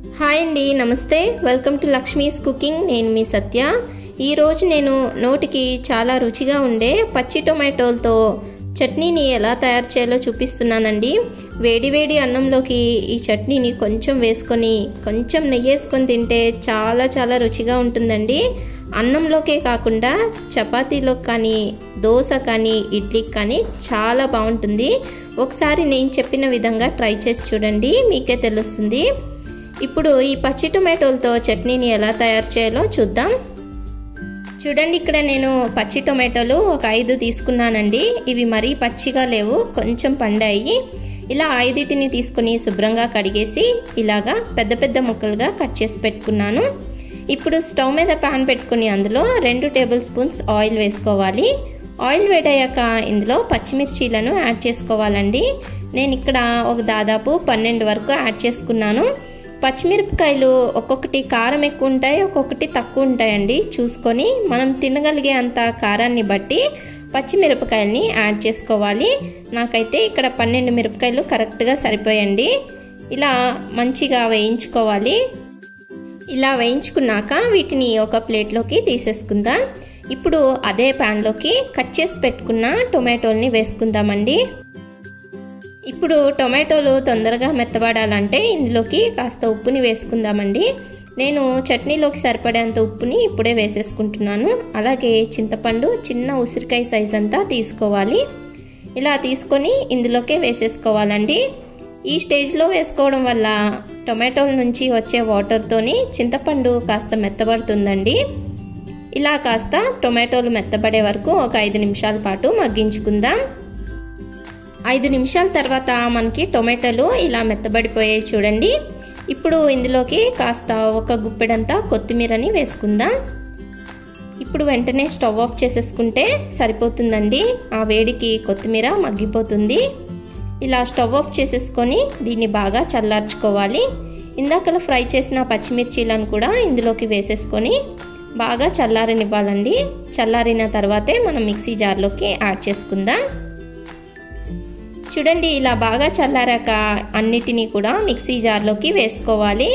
hi అండి నమస్తే welcome to Lakshmi's cooking నేను మీ సత్య ఈరోజు నేను నోటికి చాలా రుచిగా ఉండే పచ్చి టొమాటోలతో చట్నీని ఎలా తయారు చేయాలో చూపిస్తున్నానండి వేడి వేడి అన్నంలోకి ఈ చట్నీని కొంచెం వేసుకొని కొంచెం నెయ్యి వేసుకొని తింటే చాలా చాలా రుచిగా ఉంటుందండి అన్నంలోకే కాకుండా చపాతీలోకి కానీ దోశ కానీ ఇడ్లీకి కానీ చాలా బాగుంటుంది ఒకసారి నేను చెప్పిన విధంగా ట్రై చేసి చూడండి మీకే తెలుస్తుంది ఇప్పుడు ఈ పచ్చి టొమాటోలతో చట్నీని ఎలా తయారు చేయాలో చూద్దాం చూడండి ఇక్కడ నేను పచ్చి టొమాటోలు ఒక ఐదు తీసుకున్నానండి ఇవి మరీ పచ్చిగా లేవు కొంచెం పండాయి ఇలా ఐదిటిని తీసుకుని శుభ్రంగా కడిగేసి ఇలాగా పెద్ద పెద్ద ముక్కలుగా కట్ చేసి పెట్టుకున్నాను ఇప్పుడు స్టవ్ మీద ప్యాన్ పెట్టుకుని అందులో రెండు టేబుల్ స్పూన్స్ ఆయిల్ వేసుకోవాలి ఆయిల్ వేడయ్యాక ఇందులో పచ్చిమిర్చీలను యాడ్ చేసుకోవాలండి నేను ఇక్కడ ఒక దాదాపు పన్నెండు వరకు యాడ్ చేసుకున్నాను పచ్చిమిరపకాయలు ఒక్కొక్కటి కారం ఎక్కువ ఉంటాయి ఒక్కొక్కటి తక్కువ ఉంటాయండి చూసుకొని మనం తినగలిగే అంత కారాన్ని బట్టి పచ్చిమిరపకాయల్ని యాడ్ చేసుకోవాలి నాకైతే ఇక్కడ పన్నెండు మిరపకాయలు కరెక్ట్గా సరిపోయండి ఇలా మంచిగా వేయించుకోవాలి ఇలా వేయించుకున్నాక వీటిని ఒక ప్లేట్లోకి తీసేసుకుందాం ఇప్పుడు అదే ప్యాన్లోకి కట్ చేసి పెట్టుకున్న టొమాటోల్ని వేసుకుందామండి ఇప్పుడు టొమాటోలు తొందరగా మెత్తబడాలంటే ఇందులోకి కాస్త ఉప్పుని వేసుకుందామండి నేను చట్నీలోకి సరిపడేంత ఉప్పుని ఇప్పుడే వేసేసుకుంటున్నాను అలాగే చింతపండు చిన్న ఉసిరికాయ సైజ్ అంతా తీసుకోవాలి ఇలా తీసుకొని ఇందులోకే వేసేసుకోవాలండి ఈ స్టేజ్లో వేసుకోవడం వల్ల టొమాటోల నుంచి వచ్చే వాటర్తోని చింతపండు కాస్త మెత్తబడుతుందండి ఇలా కాస్త టొమాటోలు మెత్తబడే వరకు ఒక ఐదు నిమిషాల పాటు మగ్గించుకుందాం ఐదు నిమిషాల తర్వాత మనకి టొమాటోలు ఇలా మెత్తబడిపోయాయి చూడండి ఇప్పుడు ఇందులోకి కాస్త ఒక గుప్పెడంతా కొత్తిమీరని వేసుకుందాం ఇప్పుడు వెంటనే స్టవ్ ఆఫ్ చేసేసుకుంటే సరిపోతుందండి ఆ వేడికి కొత్తిమీర మగ్గిపోతుంది ఇలా స్టవ్ ఆఫ్ చేసేసుకొని దీన్ని బాగా చల్లార్చుకోవాలి ఇందాకలా ఫ్రై చేసిన పచ్చిమిర్చీలను కూడా ఇందులోకి వేసేసుకొని బాగా చల్లారనివ్వాలండి చల్లారిన తర్వాతే మనం మిక్సీ జార్లోకి యాడ్ చేసుకుందాం చూడండి ఇలా బాగా చల్లారాక అన్నిటినీ కూడా మిక్సీ జార్లోకి వేసుకోవాలి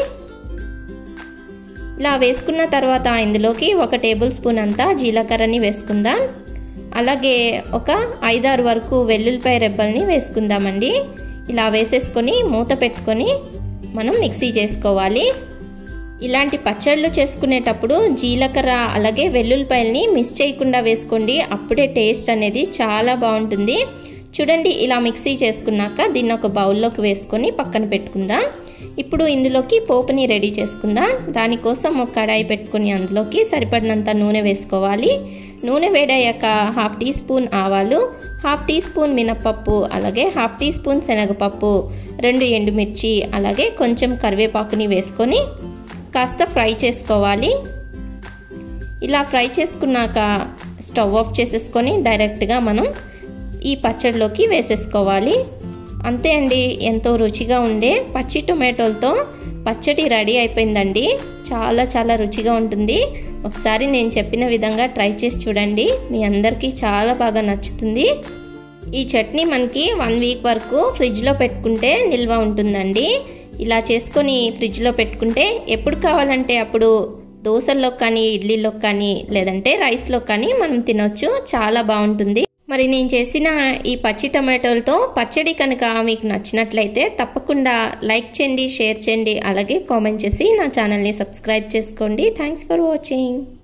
ఇలా వేసుకున్న తర్వాత ఇందులోకి ఒక టేబుల్ స్పూన్ అంతా జీలకర్రని వేసుకుందాం అలాగే ఒక ఐదారు వరకు వెల్లుల్లిపాయ రెబ్బల్ని వేసుకుందామండి ఇలా వేసేసుకొని మూత పెట్టుకొని మనం మిక్సీ చేసుకోవాలి ఇలాంటి పచ్చళ్ళు చేసుకునేటప్పుడు జీలకర్ర అలాగే వెల్లుల్లిపాయల్ని మిస్ చేయకుండా వేసుకోండి అప్పుడే టేస్ట్ అనేది చాలా బాగుంటుంది చూడండి ఇలా మిక్సీ చేసుకున్నాక దీన్ని ఒక బౌల్లోకి వేసుకొని పక్కన పెట్టుకుందాం ఇప్పుడు ఇందులోకి పోపుని రెడీ చేసుకుందాం దానికోసం ఒక కడాయి పెట్టుకుని అందులోకి సరిపడినంత నూనె వేసుకోవాలి నూనె వేడయ్యాక హాఫ్ టీ స్పూన్ ఆవాలు హాఫ్ టీ స్పూన్ మినప్పప్పు అలాగే హాఫ్ టీ స్పూన్ శనగపప్పు రెండు ఎండుమిర్చి అలాగే కొంచెం కరివేపాకుని వేసుకొని కాస్త ఫ్రై చేసుకోవాలి ఇలా ఫ్రై చేసుకున్నాక స్టవ్ ఆఫ్ చేసేసుకొని డైరెక్ట్గా మనం ఈ పచ్చడిలోకి వేసేసుకోవాలి అంతే అండి ఎంతో రుచిగా ఉండే పచ్చి టొమాటోలతో పచ్చడి రెడీ అయిపోయిందండి చాలా చాలా రుచిగా ఉంటుంది ఒకసారి నేను చెప్పిన విధంగా ట్రై చేసి చూడండి మీ అందరికీ చాలా బాగా నచ్చుతుంది ఈ చట్నీ మనకి వన్ వీక్ వరకు ఫ్రిడ్జ్లో పెట్టుకుంటే నిల్వ ఉంటుందండి ఇలా చేసుకొని ఫ్రిడ్జ్లో పెట్టుకుంటే ఎప్పుడు కావాలంటే అప్పుడు దోశల్లో కానీ ఇడ్లీలో కానీ లేదంటే రైస్లో కానీ మనం తినొచ్చు చాలా బాగుంటుంది మరి నేను చేసిన ఈ పచ్చి టమాటోలతో పచ్చడి కనుక మీకు నచ్చినట్లయితే తప్పకుండా లైక్ చేయండి షేర్ చేయండి అలాగే కామెంట్ చేసి నా ఛానల్ని సబ్స్క్రైబ్ చేసుకోండి థ్యాంక్స్ ఫర్ వాచింగ్